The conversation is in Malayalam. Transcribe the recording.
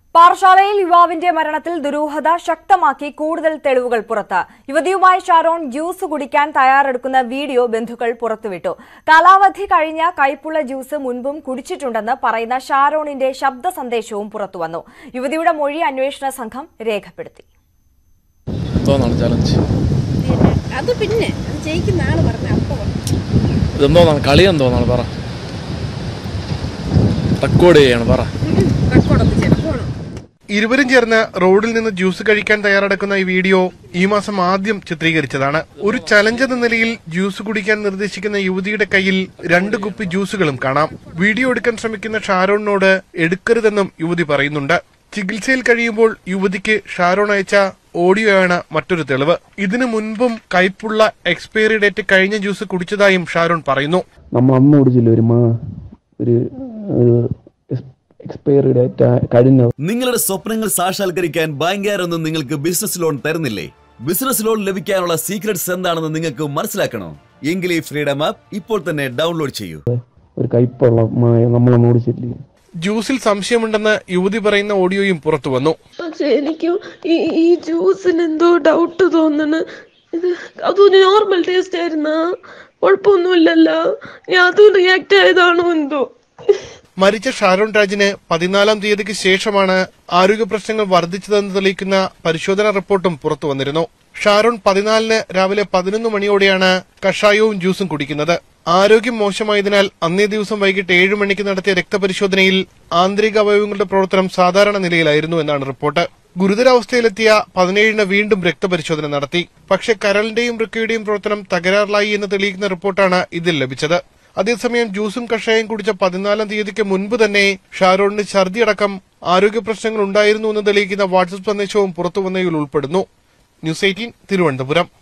പാറശാലയിൽ യുവാവിന്റെ മരണത്തിൽ ദുരൂഹത ശക്തമാക്കി കൂടുതൽ തെളിവുകൾ പുറത്ത് യുവതിയുമായി ഷാരോൺ ജ്യൂസ് കുടിക്കാൻ തയ്യാറെടുക്കുന്ന വീഡിയോ ബന്ധുക്കൾ പുറത്തുവിട്ടു കാലാവധി കഴിഞ്ഞ കൈപ്പുള്ള ജ്യൂസ് മുൻപും കുടിച്ചിട്ടുണ്ടെന്ന് പറയുന്ന ഷാരോണിന്റെ ശബ്ദ സന്ദേശവും പുറത്തുവന്നു യുവതിയുടെ മൊഴി അന്വേഷണ സംഘം രേഖപ്പെടുത്തി എന്തോന്നാണ് ചലഞ്ച് അത് പിന്നെ അത് ജയിക്കുന്ന ആള് പറഞ്ഞ അപ്പൊ ഇതെന്തോന്നാണ് കളി എന്തോന്നാണ് പറ റെക്കോർഡ് ചെയ്യാണ് പറ റെക്കോർഡൊന്നും ചെയ്യണം പോണം ഇരുവരും ചേർന്ന് റോഡിൽ നിന്ന് ജ്യൂസ് കഴിക്കാൻ തയ്യാറെടുക്കുന്ന ഈ വീഡിയോ ഈ മാസം ആദ്യം ചിത്രീകരിച്ചതാണ് ഒരു ചലഞ്ച് എന്ന നിലയിൽ ജ്യൂസ് കുടിക്കാൻ നിർദ്ദേശിക്കുന്ന യുവതിയുടെ കയ്യിൽ രണ്ട് കുപ്പി ജ്യൂസുകളും കാണാം വീഡിയോ എടുക്കാൻ ശ്രമിക്കുന്ന ഷാരോണിനോട് എടുക്കരുതെന്നും യുവതി പറയുന്നുണ്ട് ചികിത്സയിൽ കഴിയുമ്പോൾ യുവതിക്ക് ഷാരോൺ അയച്ച ഓഡിയോയാണ് മറ്റൊരു തെളിവ് ഇതിനു മുൻപും കയ്പുള്ള എക്സ്പയറി ഡേറ്റ് കഴിഞ്ഞ ജ്യൂസ് കുടിച്ചതായും ഷാരോൺ പറയുന്നു നമ്മൾ അന്ന് കുടിച്ചില്ല ഒരു മാ ഒരു എക്സ്പയറി ഡേറ്റ് കഴിഞ്ഞ നിങ്ങളുടെ സ്വപ്നങ്ങൾ സാക്ഷാത്കരിക്കാൻ ബാങ്കുകാരൊന്നും നിങ്ങൾക്ക് ബിസിനസ് ലോൺ തരുന്നില്ലേ ബിസിനസ് ലോൺ ലഭിക്കാനുള്ള സീക്രട്സ് എന്താണെന്ന് നിങ്ങൾക്ക് മനസ്സിലാക്കണോ എങ്കിൽ ഈ ഫ്രീഡം ആപ്പ് ഇപ്പോൾ തന്നെ ഡൗൺലോഡ് ചെയ്യൂ ഒരു കയ്പുള്ള മായ നമ്മളന്ന് കുടിച്ചില്ലേ ജ്യൂസിൽ സംശയമുണ്ടെന്ന് യുവതി പറയുന്ന ഓഡിയോയും പുറത്തുവന്നു പക്ഷെ എനിക്ക് ഈ ഈ ജ്യൂസിന് എന്തോ ഡൗട്ട് തോന്നണ് ഇത് അതൊരു നോർമൽ ടേസ്റ്റ് ആയിരുന്ന കുഴപ്പമൊന്നുമില്ലല്ലോ ഞാൻ അതും റിയാക്ട് ആയതാണോ എന്തോ മരിച്ച ഷാരോൺ രാജിന് പതിനാലാം തീയതിക്ക് ശേഷമാണ് ആരോഗ്യ പ്രശ്നങ്ങൾ വർദ്ധിച്ചതെന്ന് തെളിയിക്കുന്ന പരിശോധനാ റിപ്പോർട്ടും പുറത്തു വന്നിരുന്നു ഷാരോൺ പതിനാലിന് രാവിലെ പതിനൊന്ന് മണിയോടെയാണ് കഷായവും ജ്യൂസും കുടിക്കുന്നത് ആരോഗ്യം മോശമായതിനാൽ അന്നേ ദിവസം വൈകിട്ട് ഏഴ് മണിക്ക് നടത്തിയ രക്തപരിശോധനയിൽ ആന്തരിക അവയവങ്ങളുടെ പ്രവർത്തനം സാധാരണ നിലയിലായിരുന്നു എന്നാണ് റിപ്പോർട്ട് ഗുരുതരാവസ്ഥയിലെത്തിയ പതിനേഴിന് വീണ്ടും രക്തപരിശോധന നടത്തി പക്ഷേ കരളിന്റെയും വൃക്കയുടെയും പ്രവർത്തനം തകരാറിലായി എന്ന് തെളിയിക്കുന്ന റിപ്പോർട്ടാണ് ഇതിൽ ലഭിച്ചത് അതേസമയം ജ്യൂസും കഷായം കുടിച്ച പതിനാലാം തീയതിക്ക് മുൻപ് തന്നെ ഷാരോണിന് ഛർദിയടക്കം ആരോഗ്യ പ്രശ്നങ്ങൾ ഉണ്ടായിരുന്നു എന്ന് തെളിയിക്കുന്ന വാട്സപ്പ് സന്ദേശവും പുറത്തുവന്നതിൽ ഉൾപ്പെടുന്നു ന്യൂസ് എയ്റ്റീൻ തിരുവനന്തപുരം